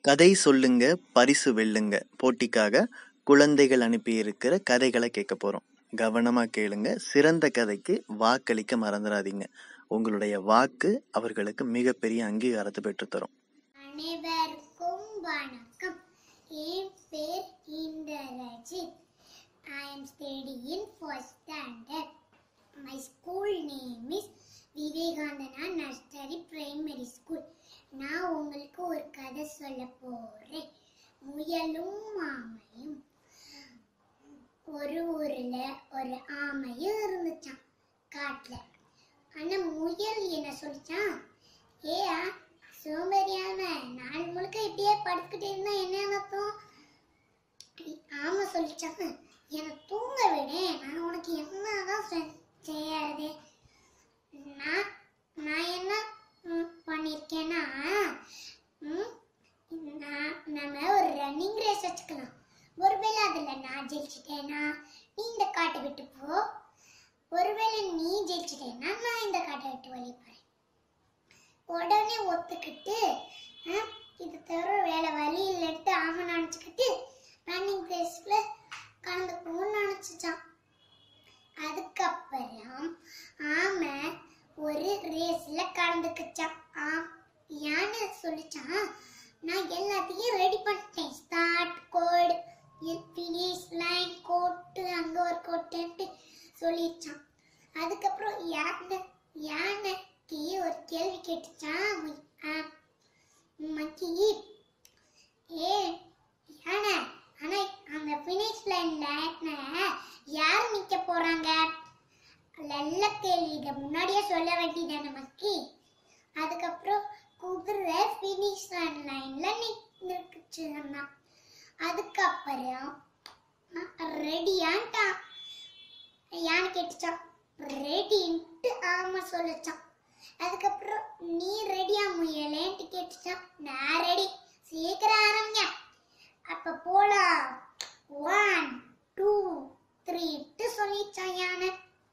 கதை சொல்லுங்க பரிசு வெல்லுங்க போட்டிக்காக குழந்தைகள் அனுப்பியிருக்கிற கதைகளை கேட்க போறோம் கவனமா கேளுங்க சிறந்த கதைக்கு வாக்களிக்க மறந்துடாதீங்க உங்களுடைய வாக்கு அவர்களுக்கு மிகப்பெரிய அங்கீகாரத்தை பெற்றுத்தரும் அனைவருக்கும் வணக்கம் என் பேர் Indrajit I am studying first standard my school name is Vivekananda nursery primary school நான் உங்களுக்கு ஒரு கதை சொல்ல போறேன் முயலும் ஆமையும் ஒரு ஊர்ல ஒரு ஆமையும் இருந்துச்சான் காட்டுல ஆனா முயல் என்ன சொல்லிச்சான் ஏ சோம்பேறியான நாள் முழுக்க இப்படியே படுத்துக்கிட்டே இருந்தா என்ன அர்த்தம் ஆமா சொல்லிச்சாங்க என்னை தூங்க விடு நான் உனக்கு என்னதான் செ- செய்யறது நான் நான் என்ன ம், பண்ணியிருக்கேன்னா ம், நான் நம்ம ஒரு ரன்னிங் ரேஸ் வச்சுக்கலாம் ஒருவேளை அதுல நான் ஜெயிச்சிட்டேன்னா நீ இந்த காட்டை விட்டு போ ஒருவேளை நீ ஜெயிச்சிட்டேன்னா நான் இந்த காட்டை விட்டு வெளியே போறேன் உடனே ஒத்துக்கிட்டு ஆ, இது தவிர வேலை வழி இல்லைன்ட்டு ஆமை நினச்சிக்கிட்டு ரன்னிங் ரேஸ்ல கலந்துக்கணும்னு நினச்சிச்சான் அதுக்கப்புறம் ஆமை ஒரு ரேஸ்ல கலந்துக்குச்சான் ஆ யானை சொல்லிச்சான் நான் எல்லாத்தையும் ரெடி பண்ணிட்டேன் ஸ்டார்ட் கோடு ஃபினிஷ் லைன் கோட்டு அங்க ஒரு கோட்டுன்ட்டு சொல்லிச்சான் அதுக்கப்புறம் யானை யானைக்கு ஒரு கேள்வி கேட்டுச்சான் மு- ஆ, மக்கி ஏ யானை ஆனா அந்த ஃபினிஷ் லைன்ல யார் நிக்க போறாங்க நல்ல கேள்வி இதை முன்னாடியே சொல்ல வேண்டியதானே மக்கி அதுக்கப்புறம் குதிரை ஃபினிஷ் லைன்ல நிற்குச்சு அண்ணா அதுக்கப்புறம் ரெடியான்ட்டான் யானை கேட்டுச்சான் ரெடின்ட்டு ஆமா சொல்லுச்சான் அதுக்கப்புறம் நீ ரெடியா முயலேன்ட்டு கேட்டுச்சான் நான் ரெடி சீக்கிரம் ஆரம்பிங்க அப்ப போலாம் ஒன் டூ த்ரீட்டு சொல்லிச்சான் யானை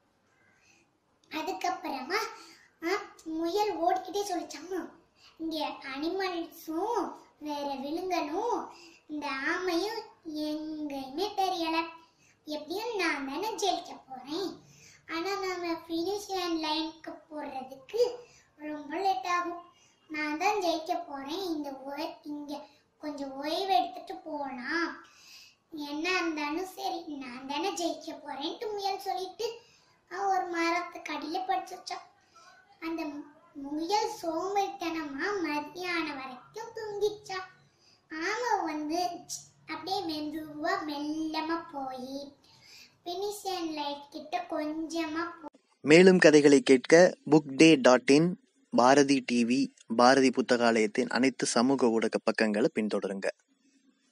அதுக்கப்புறமா ஆ, முயல் ஓடிக்கிட்டே சொல்லிச்சாங்க இங்க அனிமல்ஸும் வேற விலங்கலும் இந்த ஆமையும் எங்கேயுமே தெரியல எப்படியும் நான் தானே ஜெயிக்க போறேன் ஆனா நம்ம ஃபினிஷ் லைனுக்கு போறதுக்கு ரொம்ப லேட் ஆகும் நான் தான் ஜெயிக்க போறேன் இந்த ஓய்- இங்க கொஞ்சம் ஓய்வு எடுத்துட்டு போலாம் என்ன இருந்தாலும் சரி நான் தானே ஜெயிக்க போறேன்ட்டு முயல் சொல்லிட்டு அவன் ஒரு மரத்துக்கு அடியில படிச்சுச்சான் அந்த முயல் சோம்பேறித்தனமா மதியானம் வரைக்கும் தூங்கிச்சான் ஆமை வந்து அப்படியே மெதுவா மெல்லமா போய் பினிஷன் லைட் கிட்ட கொஞ்சமா போ- மேலும் கதைகளை கேட்க book day dot in Bharathi TV Bharathi புத்தகாலயத்தின் அனைத்து சமூக ஊடக பக்கங்களை பின்தொடருங்க